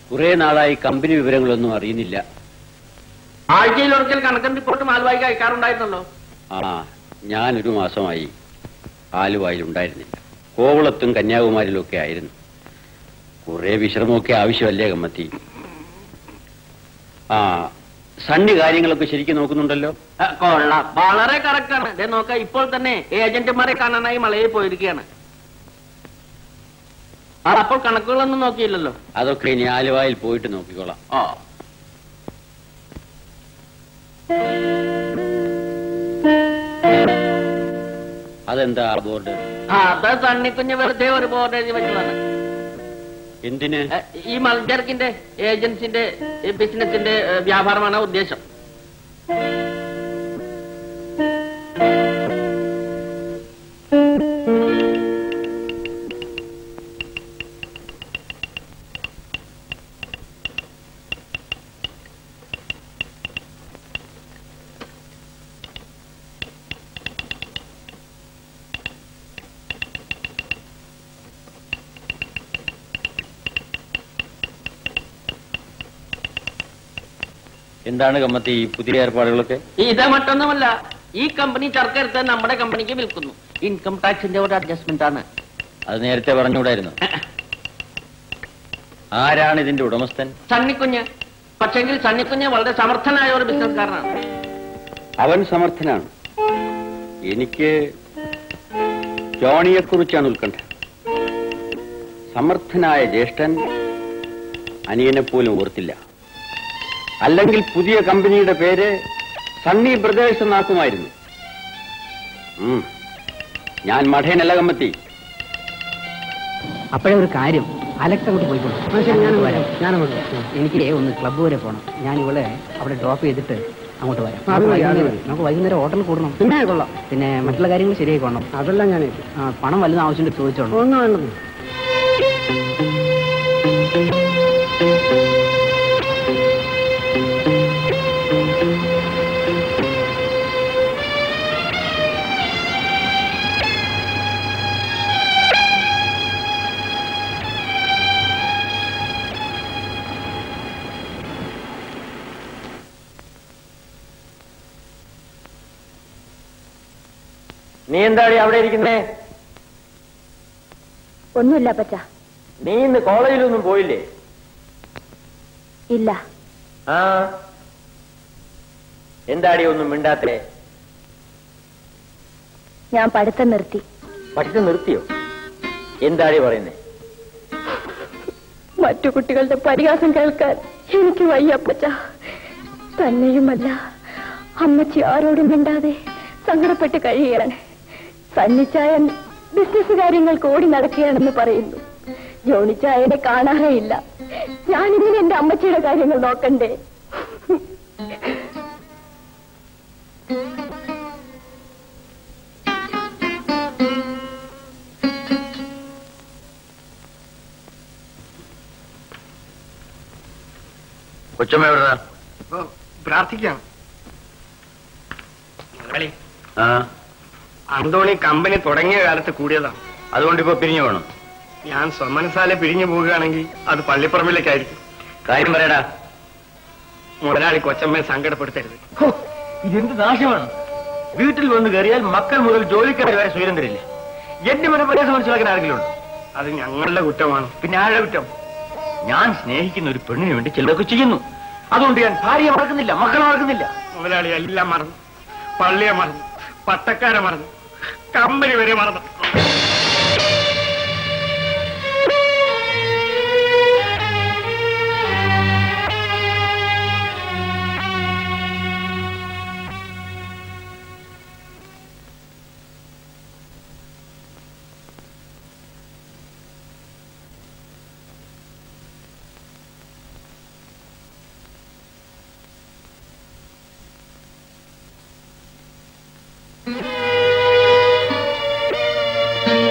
കുറെ നാളായി കമ്പനി വിവരങ്ങളൊന്നും അറിയുന്നില്ല ആഴ്ചയിൽ ഒരിക്കൽ കണക്കൻ റിപ്പോർട്ട് മാൽവായിക്ക് അയക്കാറുണ്ടായിരുന്നല്ലോ ആ ഞാനൊരു മാസമായി ആലുവായിൽ ഉണ്ടായിരുന്നില്ല കോവളത്തും കന്യാകുമാരിലും ഒക്കെ ആയിരുന്നു കുറെ വിശ്രമമൊക്കെ ആവശ്യമല്ലേ കമ്മത്തി ആ സണ്ണി കാര്യങ്ങളൊക്കെ ശരിക്കും നോക്കുന്നുണ്ടല്ലോ ആ, കൊള്ളാം വളരെ കറക്റ്റ് ആണ് ദേ നോക്ക ഇപ്പോൾ തന്നെ ഏജന്റുമാരെ കാണാനായി മലയിൽ പോയിരിക്കുകയാണ് ആ അപ്പോൾ കണക്കുകളൊന്നും നോക്കിയില്ലല്ലോ അതൊക്കെ ഇനി ആലുവായിൽ പോയിട്ട് നോക്കിക്കോളാം ഓ അതെന്താ ആ ബോർഡ് ആ അത് തണ്ണിക്കുഞ്ഞ് വെറുതെ ഒരു ബോർഡ് എഴുതി വെച്ചതാണ് എന്തിന് ഏ, ഈ മൾജർക്കിന്റെ ഏജൻസിന്റെ ഈ ബിസിനസിന്റെ ഏ, വ്യാപാരമാണ് ഉദ്ദേശം എന്താണ് കമ്മത്തി ഈ പുതിയ ഏർപ്പാടുകളൊക്കെ ഇത് മറ്റൊന്നുമല്ല ഈ കമ്പനി ചർക്കെടുത്ത് നമ്മുടെ കമ്പനിക്ക് വിൽക്കുന്നു ഇൻകം ടാക്സിന്റെ ഒരു അഡ്ജസ്റ്റ്മെന്റ് ആണ് അത് നേരത്തെ പറഞ്ഞുകൂടായിരുന്നു ആരാണ് ഇതിന്റെ ഉടമസ്ഥൻ സണ്ണിക്കുഞ്ഞ് പക്ഷെങ്കിൽ സണ്ണിക്കുഞ്ഞ് വളരെ സമർത്ഥനായ ഒരു ബിസിനസ്കാരനാണ് അവൻ സമർത്ഥനാണ് എനിക്ക് ജോണിയെ കുറിച്ചാണ് ഉത്കണ്ഠ സമർത്ഥനായ ജ്യേഷ്ഠൻ അനിയനെ പോലും ഓർത്തില്ല അല്ലെങ്കിൽ പുതിയ കമ്പനിയുടെ പേര് സണ്ണി ബ്രദേഴ്സ് എന്നാക്കുമായിരുന്നു ഉം. ഞാൻ മഠേനല്ല കമ്മത്തി അപ്പോഴേ ഒരു കാര്യം അലക്സ് അങ്ങോട്ട് പോയിക്കോളൂ ഞാൻ വരാം ഞാനങ്ങോട്ട് എനിക്ക് ഒന്ന് ക്ലബ്ബ് വരെ പോകണം ഞാൻ ഇവളെ അവിടെ ഡ്രോപ്പ് ചെയ്തിട്ട് അങ്ങോട്ട് വരാം നമുക്ക് വൈകുന്നേരം- നമുക്ക് വൈകുന്നേരം ഹോട്ടലിൽ കൂടണം പിന്നെ കൊള്ളാം പിന്നെ മറ്റുള്ള കാര്യങ്ങൾ ശരിയായിക്കോണം അതെല്ലാം ഞാൻ പണം വലുതും ആവശ്യമുണ്ട് ചോദിച്ചോളൂ ഒന്നും വേണ്ടത് നീ എന്താടി അവിടെ ഇരിക്കുന്നേ ഒന്നുമില്ല പച്ച നീ ഇന്ന് കോളേജിലൊന്നും പോയില്ലേ ഇല്ല ആ എന്താടി ഒന്നും മിണ്ടാത്തേ ഞാൻ പഠിത്തം നിർത്തി പഠിത്തം നിർത്തിയോ എന്താടി പറയുന്നേ മറ്റു കുട്ടികളുടെ പരിഹാസം കേൾക്കാൻ എനിക്ക് വയ്യപ്പച്ച തന്നെയുമല്ല അമ്മച്ചി ആരോടും മിണ്ടാതെ സങ്കടപ്പെട്ട് കഴിയുകയാണ് സന്നിച്ചായൻ ബിസിനസ് കാര്യങ്ങൾക്ക് ഓടി നടക്കുകയാണെന്ന് പറയുന്നു ജോണിച്ചായനെ കാണാറേ ഇല്ല ഞാനിതിന് എന്റെ അമ്മച്ചിയുടെ കാര്യങ്ങൾ നോക്കണ്ടേ കൊച്ചമ്മ എവിടാ പ്രാർത്ഥിക്കാം മുതലാളി ആ അന്തോണി കമ്പനി തുടങ്ങിയ കാലത്ത് കൂടിയതാണ് അതുകൊണ്ട് ഇപ്പൊ പിരിഞ്ഞു വേണം ഞാൻ സ്വമനസാലെ പിരിഞ്ഞു പോവുകയാണെങ്കിൽ അത് പള്ളിപ്പറമ്പിലേക്കായിരിക്കും കാര്യം പറയടാ മുതലാളി കൊച്ചമ്മയെ സങ്കടപ്പെടുത്തരുത് ഇതെന്ത് നാശമാണ് വീട്ടിൽ വന്ന് കയറിയാൽ മക്കൾ മുതൽ ജോലിക്കാർ വരെ സ്വയം തരില്ല എന്റെ മനപ്രയാസം മനസ്സിലാക്കാൻ ആരെങ്കിലും ഉണ്ട് അത് ഞങ്ങളുടെ കുറ്റമാണ് പിന്നെ ആഴ കുറ്റം ഞാൻ സ്നേഹിക്കുന്ന ഒരു പെണ്ണിന് വേണ്ടി ചിലതൊക്കെ ചെയ്യുന്നു അതുകൊണ്ട് ഞാൻ ഭാര്യയെ മറക്കുന്നില്ല മക്കളെ മറക്കുന്നില്ല മുതലാളി എല്ലാം മറന്നു പള്ളിയെ മറന്നു പട്ടക്കാരെ മറന്നു കമ്പനി വരെ മറന്നു ആ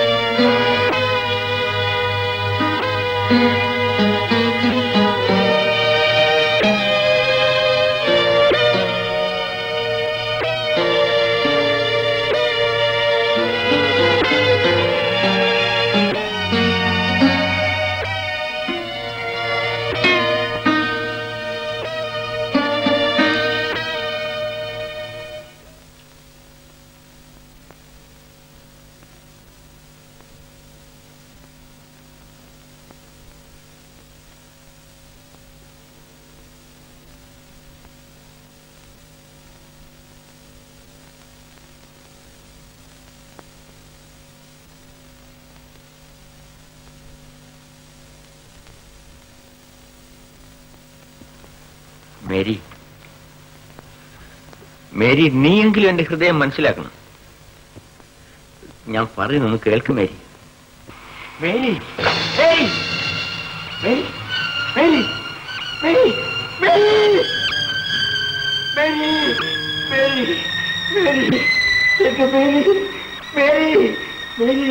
മേരി മേരി നീയെങ്കിലും എന്റെ ഹൃദയം മനസ്സിലാക്കണം ഞാൻ പറയുന്നൊന്ന് കേൾക്ക് Mary Mary Mary Mary Mary Mary Mary Mary Mary Mary എന്റെ മേരി മേരി മേരി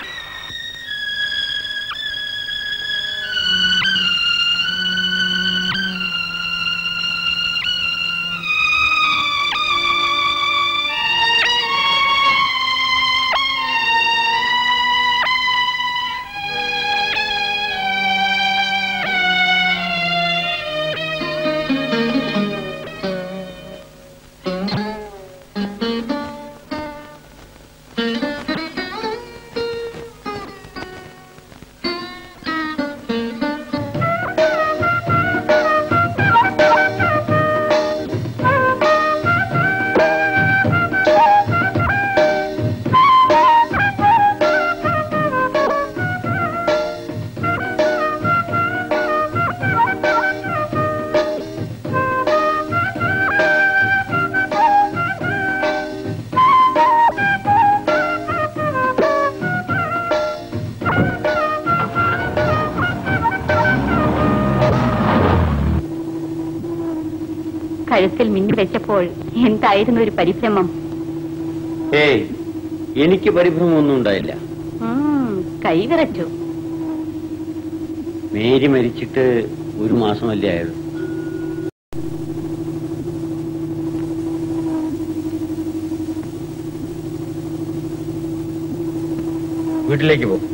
കഴുത്തിൽ മിന്നി വെച്ചപ്പോൾ എന്തായിരുന്നു ഒരു പരിഭ്രമം ഏയ് എനിക്ക് പരിഭ്രമമൊന്നും ഉണ്ടായില്ല ഉം, കൈ വിറച്ചു മേരി മരിച്ചിട്ട് ഒരു മാസമല്ലേ ആയുള്ളൂ വീട്ടിലേക്ക് പോ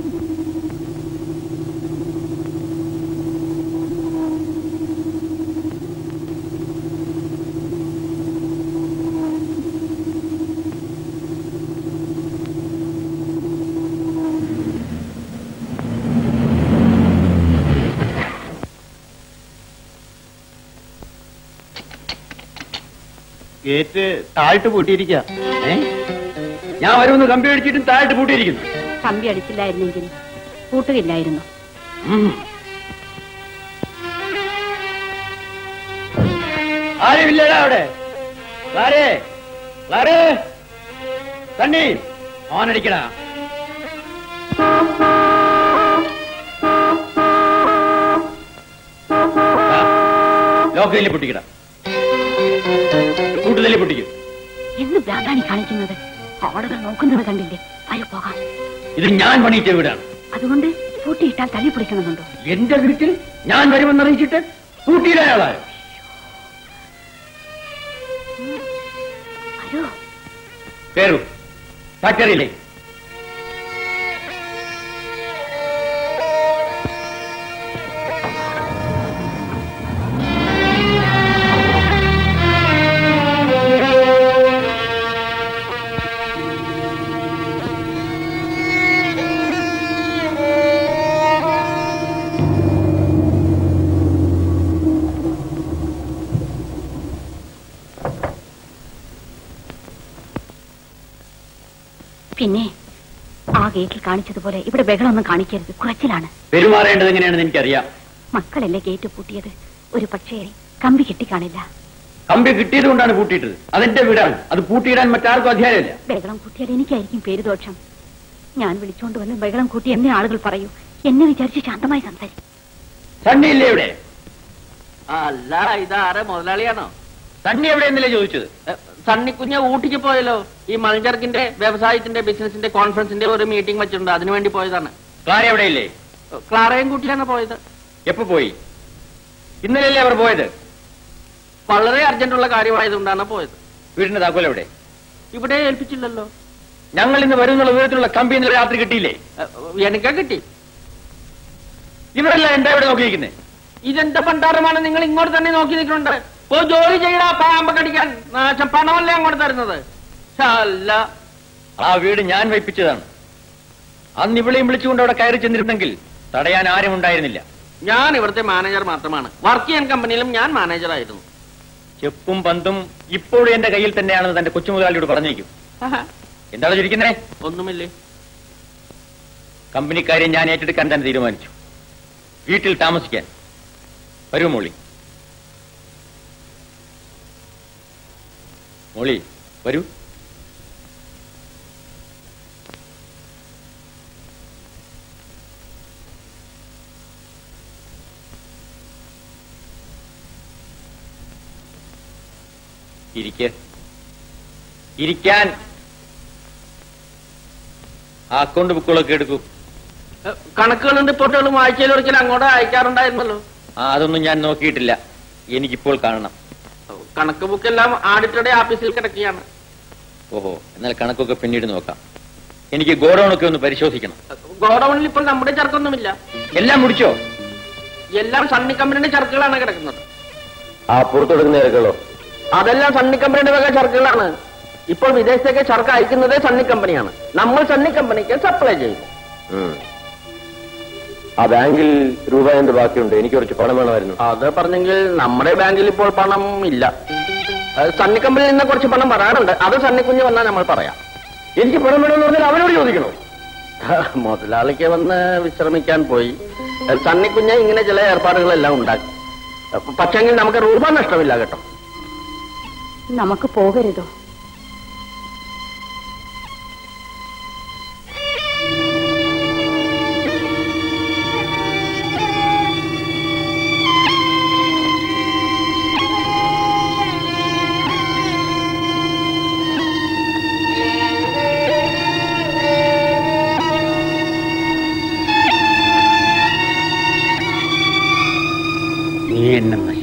ഗേറ്റ് താഴ്ത്ത് പൂട്ടിയിരിക്ക ഏ ഞാൻ വരുമെന്ന് കമ്പി അടിച്ചിട്ടും താഴ്ത്ത് പൂട്ടിയിരിക്കുന്നു കമ്പി അടിച്ചില്ലായിരുന്നെങ്കിൽ കൂട്ടുകയില്ലായിരുന്നു ഉം. ആരുമില്ലടാ അവിടെ ക്ലാരേ ക്ലാരേ തണ്ണി ഓനടിക്കടാ ലോക്കയില് പൊട്ടിക്കട കൂട്ടുതലി പൊട്ടിക്കും എന്ന് ഭ്രാന്താണി കാണിക്കുന്നത് ആളുകൾ നോക്കുന്നത് കണ്ടില്ലേ വരൂ പോകാം ഇത് ഞാൻ പണിയിച്ച വീടാണ് അതുകൊണ്ട് പൂട്ടിയിട്ടാൽ തല്ലി പിടിക്കണമെന്നുണ്ടോ എന്റെ വീട്ടിൽ ഞാൻ വരുമെന്ന് അറിയിച്ചിട്ട് കൂട്ടിയിടാനാളായോ വരൂ കയറൂ ഫാക്ടറിയിലെ പിന്നെ ആ ഗേറ്റിൽ കാണിച്ചതുപോലെ ഇവിടെ ബഹളമൊന്നും കാണിക്കരുത് കുറച്ചിലാണ് പെരുമാറേണ്ടത് എങ്ങനെയാണെന്ന് എനിക്കറിയാം മക്കളല്ലേ ഗേറ്റ് പൂട്ടിയത് ഒരു പക്ഷേ കമ്പി കിട്ടിക്കാണില്ല കമ്പി കിട്ടിയത് കൊണ്ടാണ് പൂട്ടിയിട്ടത് അതെന്റെ വീടാണ് അത് പൂട്ടിയിടാൻ മറ്റാർക്കും അധികാരമില്ല ബഹളം കൂട്ടിയാൽ എനിക്കായിരിക്കും പേര് ദോഷം ഞാൻ വിളിച്ചോണ്ട് വന്ന് ബഹളം കൂട്ടി എന്നെ ആളുകൾ പറയൂ എന്നെ വിചാരിച്ച് ശാന്തമായി സംസാരിക്കും സണ്ണിയില്ലേ ഇവിടെ അല്ല ഇതാരെ മുതലാളിയാണോ സണ്ണി എവിടെ എന്നല്ലേ ചോദിച്ചത് എ, സണ്ണിക്കുഞ്ഞ് ഊട്ടിക്ക് പോയല്ലോ ഈ മൾജർക്കിന്റെ വ്യവസായത്തിന്റെ ബിസിനസിന്റെ കോൺഫറൻസിന്റെ ഒരു മീറ്റിംഗ് വെച്ചിട്ടുണ്ട് അതിനു വേണ്ടി പോയതാണ് ക്ലാര എവിടെയില്ലേ ക്ലാറയും കൂട്ടിയാണ് പോയത് എപ്പോ പോയി ഇന്നലെയല്ലേ അവർ പോയത് വളരെ അർജന്റുള്ള കാര്യമായതുകൊണ്ടാണ് പോയത് വീടിന്റെ താക്കോൽ എവിടെ ഇവിടെ ഏൽപ്പിച്ചില്ലല്ലോ ഞങ്ങൾ ഇന്ന് വരുന്നുള്ള വിവരത്തിലുള്ള കമ്പി ഇന്നലെ രാത്രി കിട്ടിയില്ലേ എ, എനിക്കാ കിട്ടി ഇവരെല്ലാം എന്താ ഇവിടെ നോക്കിയിരിക്കുന്നത് ഇതെന്താ പണ്ടാരമാണ് നിങ്ങൾ ഇങ്ങോട്ട് തന്നെ നോക്കി നിൽക്കുന്നുണ്ട് പോ ജോലി ചെയ്യടാ പാമ്പ് കടിക്കാൻ നാശം പണമല്ലേ അങ്ങോട്ട് തരുന്നത് അല്ല ആ വീട് ഞാൻ വയ്പ്പിച്ചതാണ് അന്ന് ഇവിളെയും വിളിച്ചുകൊണ്ട് അവിടെ കയറി ചെന്നിരുന്നെങ്കിൽ തടയാൻ ആരും ഉണ്ടായിരുന്നില്ല ഞാൻ ഇവിടുത്തെ മാനേജർ മാത്രമാണ് വർക്ക് ചെയ്യാൻ കമ്പനിയിലും ഞാൻ മാനേജറായിരുന്നു ചെപ്പും പന്തും ഇപ്പോഴും എന്റെ കയ്യിൽ തന്നെയാണെന്ന് തന്റെ കൊച്ചുമുതലാളിയോട് പറഞ്ഞേക്കും ആഹാ, എന്താണ് ചിരിക്കുന്നേ ഒന്നുമില്ലേ കമ്പനിക്കാരെ ഞാൻ ഏറ്റെടുക്കാൻ തന്നെ തീരുമാനിച്ചു വീട്ടിൽ താമസിക്കാൻ വരൂ മോളി മോളി വരൂ ഇരിക്ക ഇരിക്കാൻ ആ അക്കൗണ്ട് ബുക്കുകളൊക്കെ എടുക്കൂ കണക്കുകളും റിപ്പോർട്ടുകളും ആഴ്ചയിൽ ഒരിക്കലും അങ്ങോട്ട് അയക്കാറുണ്ടായിരുന്നല്ലോ ആ അതൊന്നും ഞാൻ നോക്കിയിട്ടില്ല എനിക്കിപ്പോൾ കാണണം കണക്ക് ബുക്കെല്ലാം ആഡിറ്ററുടെ ഓഫീസിൽ കിടക്കുകയാണ് ഓഹോ എന്നാൽ കണക്കൊക്കെ പിന്നീട് നോക്കാം എനിക്ക് ഗോഡൌണൊക്കെ ഒന്ന് പരിശോധിക്കണം ഗോഡൌണിൽ ഇപ്പോൾ നമ്മുടെ ചരക്കൊന്നുമില്ല എല്ലാം മുടിച്ചോ എല്ലാം സണ്ണി കമ്പനിയുടെ ചരക്കുകളാണ് കിടക്കുന്നത് ആ പുറത്തെടുക്കുന്ന ഇറക്കളോ അതെല്ലാം സണ്ണി കമ്പനിയുടെ വക ചരക്കുകളാണ് ഇപ്പോൾ വിദേശത്തേക്ക് ചരക്ക് അയക്കുന്നത് സണ്ണി കമ്പനിയാണ് നമ്മൾ സണ്ണി കമ്പനിക്ക് സപ്ലൈ ചെയ്യുന്നു ആ ബാങ്കിൽ രൂപ എന്ത് ബാക്കിയുണ്ട് എനിക്ക് കുറച്ച് പണം വേണമായിരുന്നു അത് പറഞ്ഞെങ്കിൽ നമ്മുടെ ബാങ്കിൽ ഇപ്പോൾ പണം ഇല്ല അത് സണ്ണി കമ്പനിയിൽ നിന്ന് കുറച്ച് പണം വരാറുണ്ട് അത് സണ്ണി കുഞ്ഞ് വന്നാൽ നമ്മൾ പറയാം എനിക്ക് പണം വേണമെന്ന് പറഞ്ഞാൽ അവനോട് ചോദിക്കണോ മുതലാളിക്ക് വന്ന് വിശ്രമിക്കാൻ പോയി സണ്ണി കുഞ്ഞ് ഇങ്ങനെ ചില ഏർപ്പാടുകളെല്ലാം ഉണ്ടാക്കി പക്ഷെങ്കിൽ നമുക്ക് രൂപ നഷ്ടമില്ല കേട്ടോ നമുക്ക് പോകരുതോ നീ എന്നെ